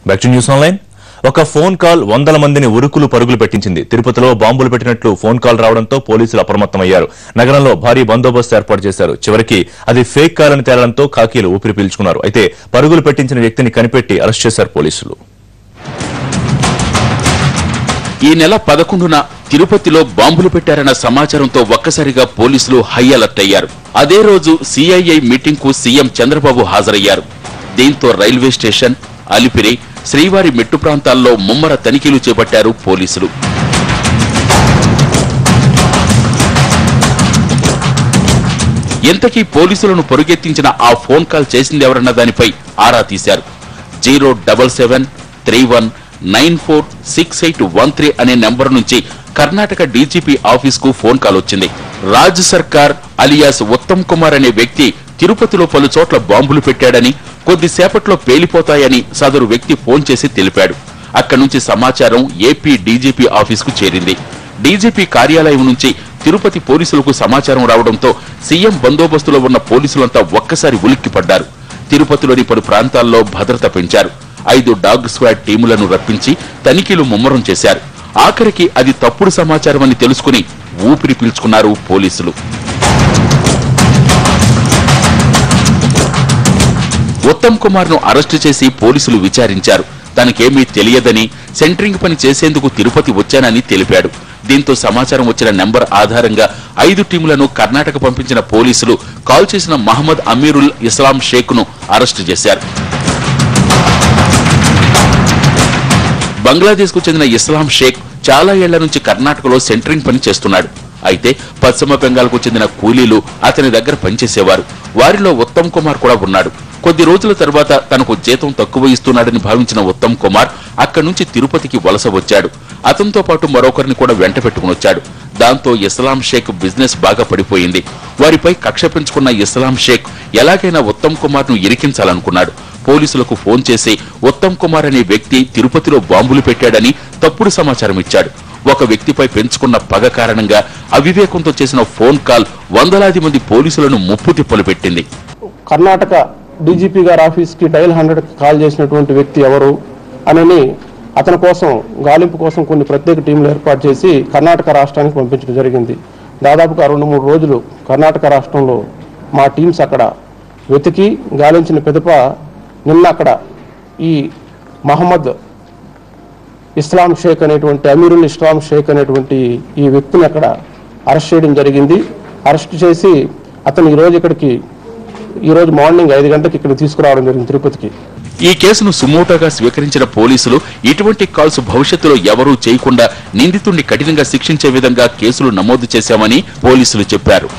back to news online ఒక phone call వందల మందిని ఉరుకులు పరుగులు పెట్టించింది తిరుపతిలో బాంబులు పెట్టినట్లు ఫోన్ కాల్ రావడంతో పోలీసులు అప్రమత్తమయ్యారు నగరంలో భారీ బందోబస్తు ఏర్పాటు చేశారు చివరికి అది ఫేక్ కాల్ అని తేలడంతో కాకీలు ఊపిరి పీల్చుకున్నారు అయితే పరుగులు పెట్టించిన వ్యక్తిని కనిపెట్టి అరెస్ట్ చేశారు పోలీసులు ఈ నెల పదకొండున తిరుపతిలో బాంబులు పెట్టారన్న సమాచారంతో ఒక్కసారిగా పోలీసులు హై అలర్ట్ అయ్యారు అదే రోజు సిఐఐ మీటింగ్ కు సీఎం చంద్రబాబు హాజరయ్యారు దీంతో రైల్వే స్టేషన్ అలిపిరి శ్రీవారి మెట్టు ప్రాంతాల్లో ముమ్మర తనిఖీలు చేపట్టారు పోలీసులు ఎంతకీ పోలీసులను పొరుగెత్తించిన ఆ ఫోన్ కాల్ చేసింది ఎవరన్న దానిపై ఆరా తీశారు zero double seven three one nine four six eight one three అనే నెంబర్ నుంచి కర్ణాటక డీజీపీ ఆఫీస్ కు ఫోన్ కాల్ వచ్చింది రాజ్ సర్కార్ అలియాస్ ఉత్తమ్ కుమార్ అనే వ్యక్తి తిరుపతిలో పలు చోట్ల బాంబులు పెట్టాడని కొద్దిసేపట్లో పేలిపోతాయని సదరు వ్యక్తి ఫోన్ చేసి తెలిపాడు అక్కడి నుంచి సమాచారం ఏపీ డీజీపీ ఆఫీస్ కు చేరింది డీజీపీ కార్యాలయం నుంచి తిరుపతి పోలీసులకు సమాచారం రావడంతో సీఎం బందోబస్తులో ఉన్న పోలీసులంతా ఒక్కసారి ఉలిక్కిపడ్డారు తిరుపతిలోని పలు ప్రాంతాల్లో భద్రత పెంచారు ఐదు డాగ్ స్క్వాడ్ టీములను రప్పించి తనిఖీలు ముమ్మరం చేశారు ఆఖరికి అది తప్పుడు సమాచారం అని తెలుసుకుని ఊపిరి పీల్చుకున్నారు పోలీసులు ఉత్తమ్ కుమార్ ను అరెస్టు చేసి పోలీసులు విచారించారు తనకేమీ తెలియదని సెంట్రింగ్ పని చేసేందుకు తిరుపతి వచ్చానని తెలిపాడు దీంతో సమాచారం వచ్చిన నెంబర్ ఆధారంగా ఐదు టీములను కర్ణాటక పంపించిన పోలీసులు కాల్ చేసిన మహమ్మద్ అమీరుల్ ఇస్లాం షేక్ ను అరెస్టు చేశారు బంగ్లాదేశ్ కు చెందిన ఇస్లాం షేక్ చాలా ఏళ్ల నుంచి కర్ణాటకలో సెంటరింగ్ పని చేస్తున్నాడు అయితే పశ్చిమ బెంగాల్ కు చెందిన కూలీలు అతని దగ్గర పనిచేసేవారు వారిలో ఉత్తమ్ కుమార్ కూడా ఉన్నాడు కొద్ది రోజుల తర్వాత తనకు జీతం తక్కువ ఇస్తున్నాడని భావించిన ఉత్తమ్ కుమార్ అక్కడి నుంచి తిరుపతికి వలస వచ్చాడు అతనితో పాటు మరొకరిని కూడా వెంట పెట్టుకుని వచ్చాడు దాంతో ఇస్లాం షేక్ బిజినెస్ బాగా పడిపోయింది వారిపై కక్ష పెంచుకున్న ఇస్లాం షేక్ ఎలాగైనా ఉత్తమ్ కుమార్ ను ఇరికించాలనుకున్నాడు పోలీసులకు ఫోన్ చేసి ఉత్తమ్ కుమార్ అనే వ్యక్తి తిరుపతిలో బాంబులు పెట్టాడని తప్పుడు సమాచారం ఇచ్చాడు ఒక వ్యక్తిపై పెంచుకున్న పగ కారణంగా అవివేకంతో చేసిన ఫోన్ కాల్ వందలాది మంది పోలీసులను ముప్పు తిప్పలు పెట్టింది కర్ణాటక డీజీపీ గారి ఆఫీస్కి డైల్ హండ్రెడ్కి కాల్ చేసినటువంటి వ్యక్తి ఎవరు అనని అతని కోసం గాలింపు కోసం కొన్ని ప్రత్యేక టీంలు ఏర్పాటు చేసి కర్ణాటక రాష్ట్రానికి పంపించడం జరిగింది దాదాపుగా రెండు మూడు రోజులు కర్ణాటక రాష్ట్రంలో మా టీమ్స్ అక్కడ వెతికి గాలించిన పిదప నిన్న అక్కడ ఈ మహమ్మద్ ఇస్లాం షేక్ అనేటువంటి అమీరుల్ ఇస్లాం షేక్ అనేటువంటి ఈ వ్యక్తిని అక్కడ అరెస్ట్ చేయడం జరిగింది అరెస్ట్ చేసి అతను ఈరోజు ఇక్కడికి ఈరోజు మార్నింగ్ ఐదు గంటలకు ఇక్కడికి తీసుకురావడం జరిగింది తిరుపతికి ఈ కేసును సుమోటోగా స్వీకరించిన పోలీసులు ఇటువంటి కాల్స్ భవిష్యత్తులో ఎవరూ చేయకుండా నిందితుడిని కఠినంగా శిక్షించే విధంగా కేసులు నమోదు చేశామని పోలీసులు చెప్పారు